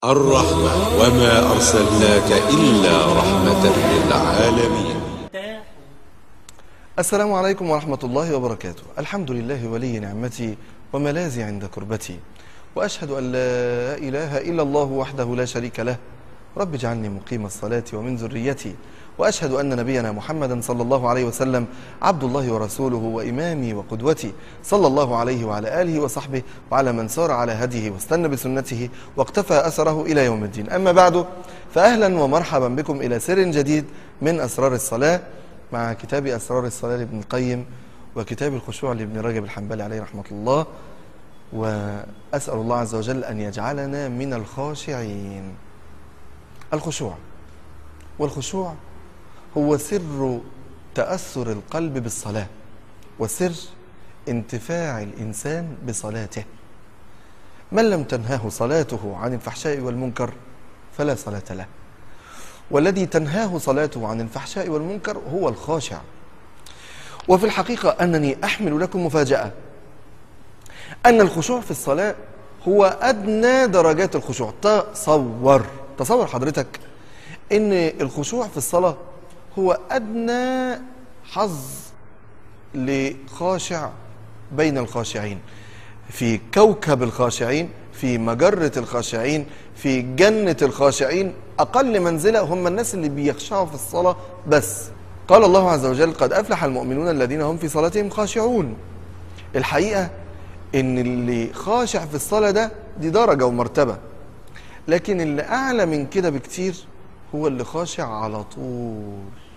الرحمة وما أرسلناك إلا رحمة للعالمين السلام عليكم ورحمة الله وبركاته الحمد لله ولي نعمتي وملاذي عند كربتي وأشهد أن لا إله إلا الله وحده لا شريك له رب اجعلني مقيم الصلاة ومن ذريتي وأشهد أن نبينا محمدا صلى الله عليه وسلم عبد الله ورسوله وإمامي وقدوتي صلى الله عليه وعلى آله وصحبه وعلى من سار على هديه واستنى بسنته واقتفى أثره إلى يوم الدين أما بعد فأهلا ومرحبا بكم إلى سر جديد من أسرار الصلاة مع كتاب أسرار الصلاة لابن القيم وكتاب الخشوع لابن رجب الحنبلي عليه رحمة الله وأسأل الله عز وجل أن يجعلنا من الخاشعين الخشوع والخشوع هو سر تأثر القلب بالصلاة وسر انتفاع الإنسان بصلاته من لم تنهاه صلاته عن الفحشاء والمنكر فلا صلاة له والذي تنهاه صلاته عن الفحشاء والمنكر هو الخاشع وفي الحقيقة أنني أحمل لكم مفاجأة أن الخشوع في الصلاة هو أدنى درجات الخشوع تصور تصور حضرتك أن الخشوع في الصلاة هو أدنى حظ لخاشع بين الخاشعين في كوكب الخاشعين في مجرة الخاشعين في جنة الخاشعين أقل منزلة هم الناس اللي بيخشعوا في الصلاة بس قال الله عز وجل قد أفلح المؤمنون الذين هم في صلاتهم خاشعون الحقيقة إن اللي خاشع في الصلاة ده دي درجة ومرتبة لكن اللي أعلى من كده بكتير هو اللي خاشع على طول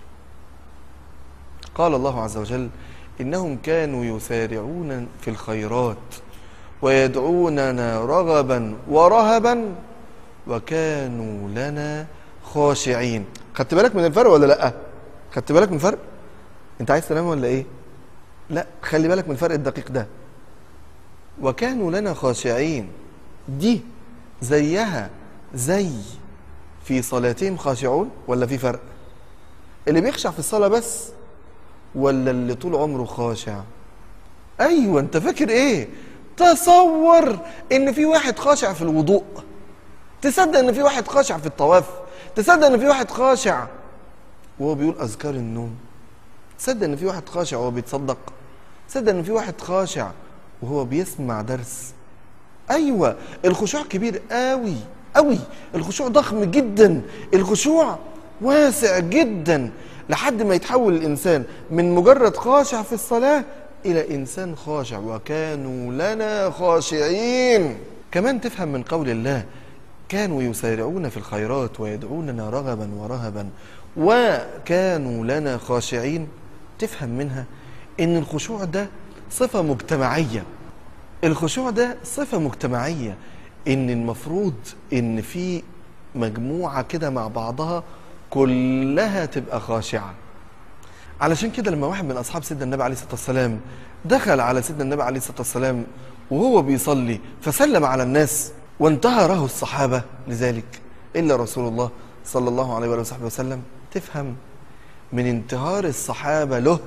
قال الله عز وجل إنهم كانوا يسارعون في الخيرات ويدعوننا رغبا ورهبا وكانوا لنا خاشعين خدت بالك من الفرق ولا لا خدت بالك من الفرق انت عايز تنام ولا ايه لا خلي بالك من الفرق الدقيق ده وكانوا لنا خاشعين دي زيها زي في صلاتهم خاشعون ولا في فرق اللي بيخشع في الصلاة بس ولا اللي طول عمره خاشع ايوه انت فاكر ايه تصور ان في واحد خاشع في الوضوء تصدق ان في واحد خاشع في الطواف تصدق ان في واحد خاشع وهو بيقول اذكار النوم تصدق ان في واحد خاشع وهو بيتصدق تصدق ان في واحد خاشع وهو بيسمع درس ايوه الخشوع كبير قوي قوي الخشوع ضخم جدا الخشوع واسع جدا لحد ما يتحول الانسان من مجرد خاشع في الصلاه الى انسان خاشع وكانوا لنا خاشعين كمان تفهم من قول الله كانوا يسارعون في الخيرات ويدعوننا رغبا ورهبا وكانوا لنا خاشعين تفهم منها ان الخشوع ده صفه مجتمعيه الخشوع ده صفه مجتمعيه ان المفروض ان في مجموعه كده مع بعضها كلها تبقى خاشعه علشان كده لما واحد من اصحاب سيدنا النبي عليه الصلاه والسلام دخل على سيدنا النبي عليه الصلاه والسلام وهو بيصلي فسلم على الناس وانتهره الصحابه لذلك الا رسول الله صلى الله عليه وآله وصحبه وسلم تفهم من انتهار الصحابه له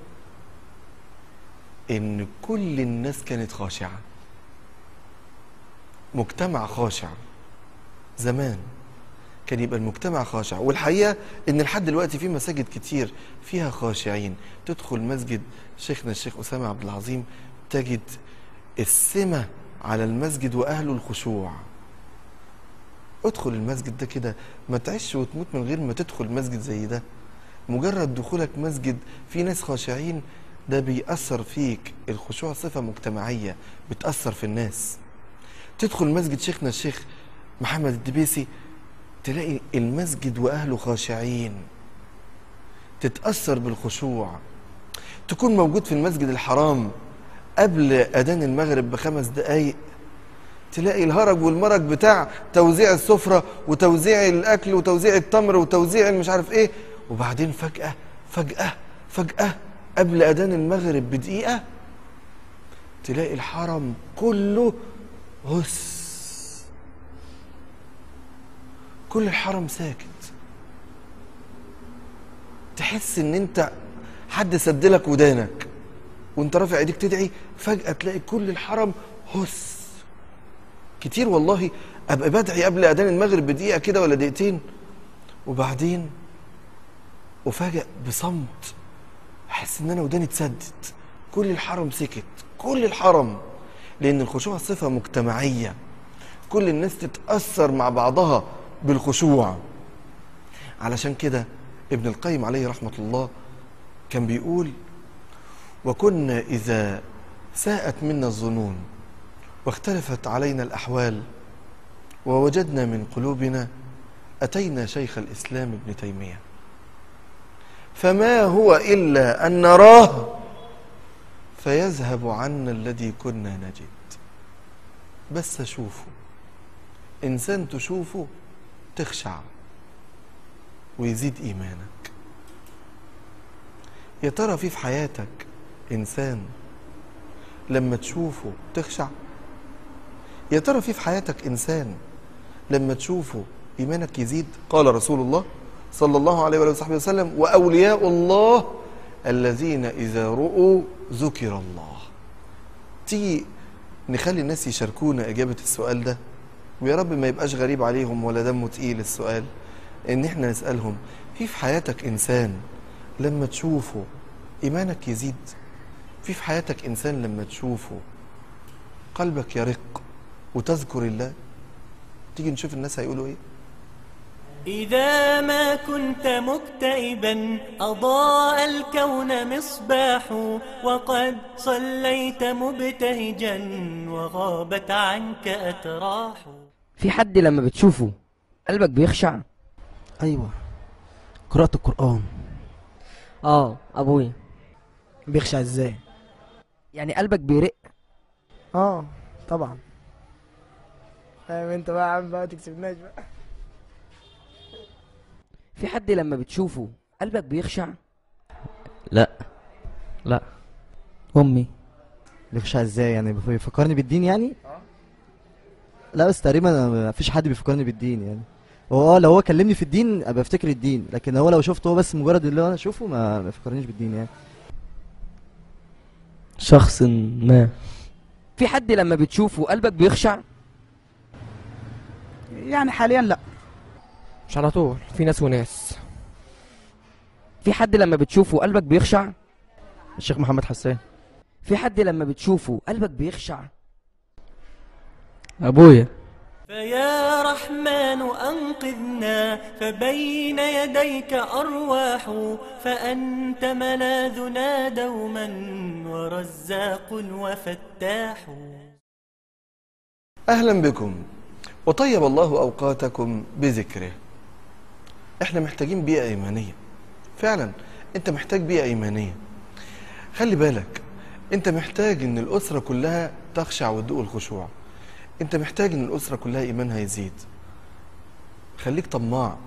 ان كل الناس كانت خاشعه مجتمع خاشع زمان كان يبقى المجتمع خاشع والحقيقه ان لحد دلوقتي في مساجد كتير فيها خاشعين تدخل مسجد شيخنا الشيخ اسامه عبد العظيم تجد السمه على المسجد واهله الخشوع ادخل المسجد ده كده ما تعيش وتموت من غير ما تدخل مسجد زي ده مجرد دخولك مسجد في ناس خاشعين ده بيأثر فيك الخشوع صفة مجتمعية بتأثر في الناس تدخل مسجد شيخنا الشيخ محمد الدبيسي تلاقي المسجد واهله خاشعين تتاثر بالخشوع تكون موجود في المسجد الحرام قبل اذان المغرب بخمس دقايق تلاقي الهرج والمرج بتاع توزيع السفره وتوزيع الاكل وتوزيع التمر وتوزيع مش عارف ايه وبعدين فجاه فجاه فجاه قبل اذان المغرب بدقيقه تلاقي الحرم كله هس كل الحرم ساكت تحس ان انت حد سدلك ودانك وانت رافع ايديك تدعي فجأة تلاقي كل الحرم هس كتير والله ابقى بدعي قبل اذان المغرب بدقيقه كده ولا دقيقتين وبعدين افاجئ بصمت احس ان انا وداني اتسدت كل الحرم سكت كل الحرم لان الخشوع صفه مجتمعيه كل الناس تتاثر مع بعضها بالخشوع علشان كده ابن القيم عليه رحمه الله كان بيقول وكنا اذا ساءت منا الظنون واختلفت علينا الاحوال ووجدنا من قلوبنا اتينا شيخ الاسلام ابن تيميه فما هو الا ان نراه فيذهب عنا الذي كنا نجد بس اشوفه انسان تشوفه تخشع ويزيد ايمانك يا ترى في في حياتك انسان لما تشوفه تخشع يا ترى في في حياتك انسان لما تشوفه ايمانك يزيد قال رسول الله صلى الله عليه وآله وصحبه وسلم واولياء الله الذين اذا رؤوا ذكر الله تيجي نخلي الناس يشاركونا اجابه السؤال ده ويا رب ما يبقاش غريب عليهم ولا دمه تقيل السؤال ان احنا نسالهم في في حياتك انسان لما تشوفه ايمانك يزيد في في حياتك انسان لما تشوفه قلبك يرق وتذكر الله تيجي نشوف الناس هيقولوا ايه إذا ما كنت مكتئبا أضاء الكون مصباح وقد صليت مبتهجا وغابت عنك أتراح في حد لما بتشوفه قلبك بيخشع ايوه قراءة القرآن اه ابويا بيخشع ازاي يعني قلبك بيرق اه طبعا فاهم انت بقى يا عم بقى تكسبناش بقى في حد لما بتشوفه قلبك بيخشع لا لا امي بيخشع ازاي يعني بيف- بيفكرني بالدين يعني لا بس تقريبا أنا ما فيش حد بيفكرني بالدين يعني هو اه لو هو كلمني في الدين ابقى افتكر الدين لكن هو لو شفته هو بس مجرد اللي انا اشوفه ما ما يفكرنيش بالدين يعني شخص ما في حد لما بتشوفه قلبك بيخشع يعني حاليا لا مش على طول في ناس وناس في حد لما بتشوفه قلبك بيخشع الشيخ محمد حسان في حد لما بتشوفه قلبك بيخشع ابويا فيا رحمن أنقذنا فبين يديك أرواح فأنت ملاذنا دوما ورزاق وفتاح اهلا بكم وطيب الله اوقاتكم بذكره احنا محتاجين بيئه ايمانيه فعلا انت محتاج بيئه ايمانيه خلي بالك انت محتاج ان الاسره كلها تخشع وتدوق الخشوع انت محتاج ان الاسره كلها ايمانها يزيد خليك طماع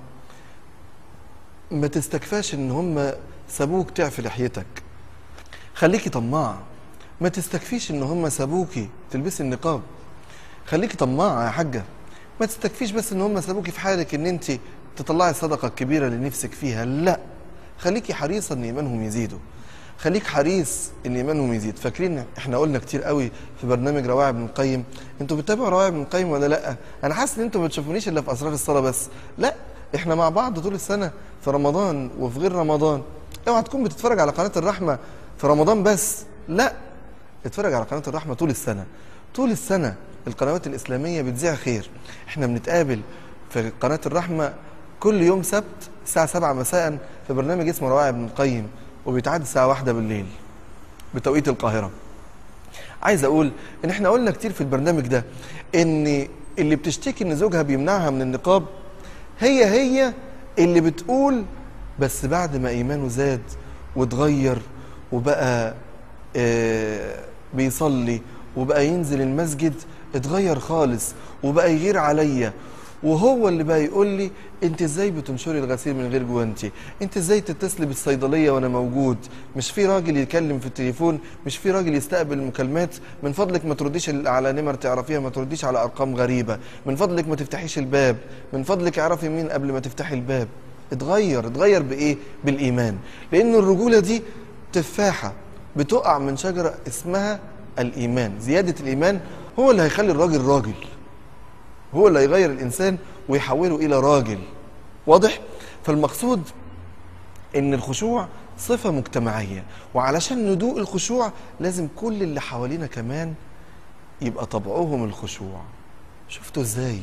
ما تستكفاش ان هم سابوك تعفي لحيتك خليكي طماع ما تستكفيش ان هم سابوكي تلبسي النقاب خليكي طماعه يا حاجه ما تستكفيش بس ان هم سابوكي في حالك ان انت تطلعي الصدقه الكبيره اللي نفسك فيها لا خليكي حريصه ان ايمانهم يزيدوا خليك حريص ان ايمانهم يزيد فاكرين احنا قلنا كتير قوي في برنامج روائع ابن القيم انتوا بتتابعوا روائع ابن القيم ولا لا انا حاسس ان انتوا ما بتشوفونيش الا في اسرار الصلاه بس لا احنا مع بعض طول السنه في رمضان وفي غير رمضان اوعى تكون بتتفرج على قناه الرحمه في رمضان بس لا اتفرج على قناه الرحمه طول السنه طول السنه القنوات الاسلاميه بتذيع خير احنا بنتقابل في قناه الرحمه كل يوم سبت الساعه 7 مساء في برنامج اسمه روائع ابن القيم وبيتعاد الساعه واحدة بالليل بتوقيت القاهره عايز اقول ان احنا قلنا كتير في البرنامج ده ان اللي بتشتكي ان زوجها بيمنعها من النقاب هي هي اللي بتقول بس بعد ما ايمانه زاد واتغير وبقى آه بيصلي وبقى ينزل المسجد اتغير خالص وبقى يغير عليا وهو اللي بقى يقول لي انت ازاي بتنشري الغسيل من غير جوانتي انت ازاي تتصلي بالصيدليه وانا موجود مش في راجل يتكلم في التليفون مش في راجل يستقبل مكالمات من فضلك ما ترديش على نمر تعرفيها ما ترديش على ارقام غريبه من فضلك ما تفتحيش الباب من فضلك اعرفي مين قبل ما تفتحي الباب اتغير اتغير بايه بالايمان لان الرجوله دي تفاحه بتقع من شجره اسمها الايمان زياده الايمان هو اللي هيخلي الراجل راجل هو اللي هيغير الانسان ويحوله الى راجل واضح فالمقصود ان الخشوع صفة مجتمعية وعلشان ندوق الخشوع لازم كل اللي حوالينا كمان يبقى طبعهم الخشوع شفتوا ازاي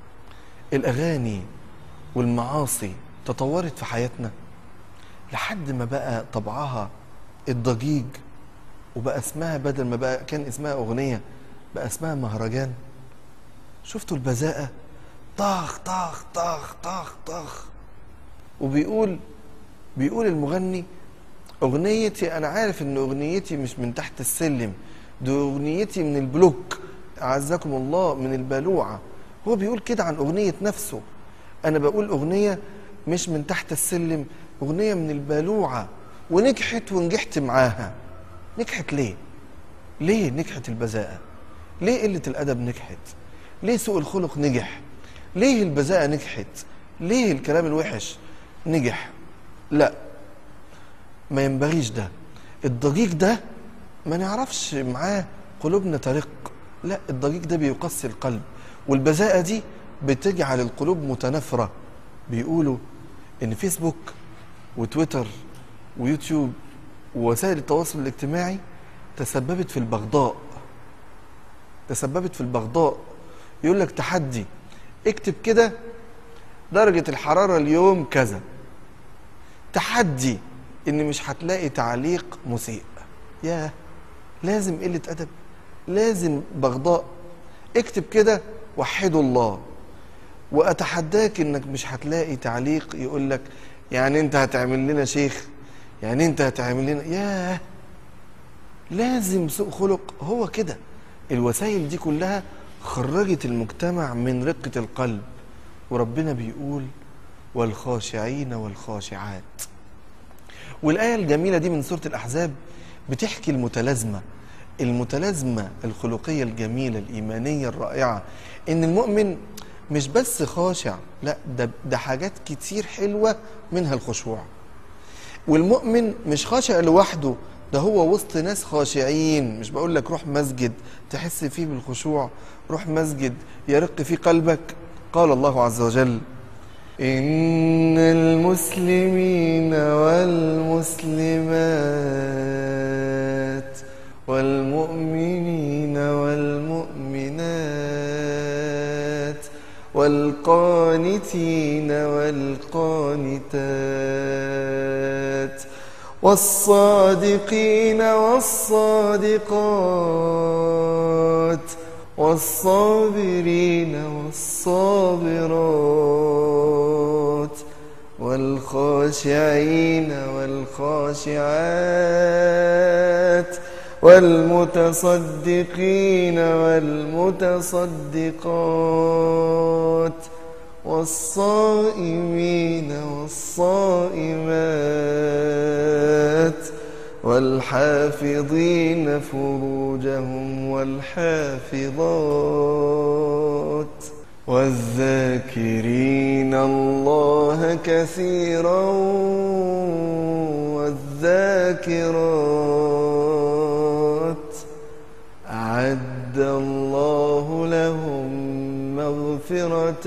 الاغاني والمعاصي تطورت في حياتنا لحد ما بقى طبعها الضجيج وبقى اسمها بدل ما بقى كان اسمها اغنيه بقى اسمها مهرجان شفتوا البذاءه طخ طخ طخ طخ طخ وبيقول بيقول المغني اغنيتي انا عارف ان اغنيتي مش من تحت السلم دي اغنيتي من البلوك اعزكم الله من البلوعه هو بيقول كده عن اغنيه نفسه انا بقول اغنيه مش من تحت السلم اغنيه من البلوعه ونجحت ونجحت معاها نجحت ليه ليه نجحت البذاءه ليه قله الادب نجحت ليه سوء الخلق نجح ليه البذاءه نجحت ليه الكلام الوحش نجح لا ما ينبغيش ده الضجيج ده ما نعرفش معاه قلوبنا ترق لا الضجيج ده بيقسي القلب والبذاءة دي بتجعل القلوب متنافرة بيقولوا ان فيسبوك وتويتر ويوتيوب ووسائل التواصل الاجتماعي تسببت في البغضاء تسببت في البغضاء يقول لك تحدي اكتب كده درجة الحرارة اليوم كذا تحدي ان مش هتلاقي تعليق مسيء ياه لازم قلة ادب لازم بغضاء اكتب كده وحدوا الله واتحداك انك مش هتلاقي تعليق يقول لك يعني انت هتعمل لنا شيخ يعني انت هتعمل لنا ياه لازم سوء خلق هو كده الوسائل دي كلها خرجت المجتمع من رقة القلب وربنا بيقول والخاشعين والخاشعات والآية الجميلة دي من سورة الأحزاب بتحكي المتلازمة المتلازمة الخلقية الجميلة الإيمانية الرائعة إن المؤمن مش بس خاشع لا ده, ده حاجات كتير حلوة منها الخشوع والمؤمن مش خاشع لوحده ده هو وسط ناس خاشعين مش بقول لك روح مسجد تحس فيه بالخشوع روح مسجد يرق في قلبك قال الله عز وجل إن المسلمين والمسلمات والمؤمنين والمؤمنات والقانتين والقانتات والصادقين والصادقات والصابرين والصابرات والخاشعين والخاشعات والمتصدقين والمتصدقات والصائمين والصائمات والحافظين فروجهم والحافظات والذاكرين الله كثيرا والذاكرات أعد الله لهم مغفرة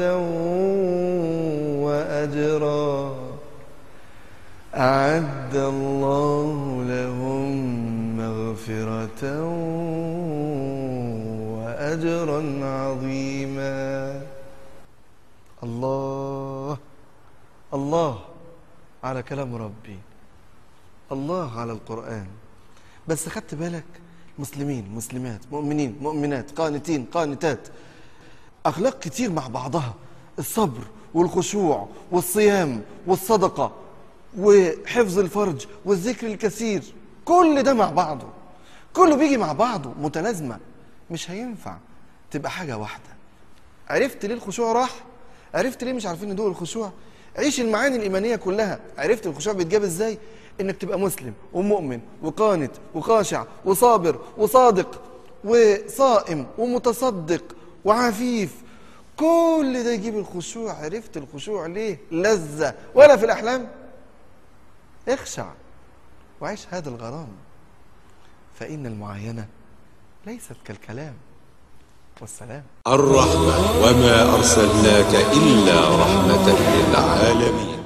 وأجرا أعد الله لهم مغفرة وأجرا عظيما الله الله على كلام ربي الله على القرآن بس خدت بالك مسلمين مسلمات مؤمنين مؤمنات قانتين قانتات أخلاق كتير مع بعضها الصبر والخشوع والصيام والصدقة وحفظ الفرج والذكر الكثير كل ده مع بعضه كله بيجي مع بعضه متلازمة مش هينفع تبقى حاجة واحدة عرفت ليه الخشوع راح عرفت ليه مش عارفين ندوق الخشوع عيش المعاني الإيمانية كلها عرفت الخشوع بيتجاب ازاي انك تبقى مسلم ومؤمن وقانت وخاشع وصابر وصادق وصائم ومتصدق وعفيف كل ده يجيب الخشوع عرفت الخشوع ليه لذة ولا في الأحلام اخشع وعيش هذا الغرام فإن المعاينة ليست كالكلام والسلام الرحمة وما أرسلناك إلا رحمة للعالمين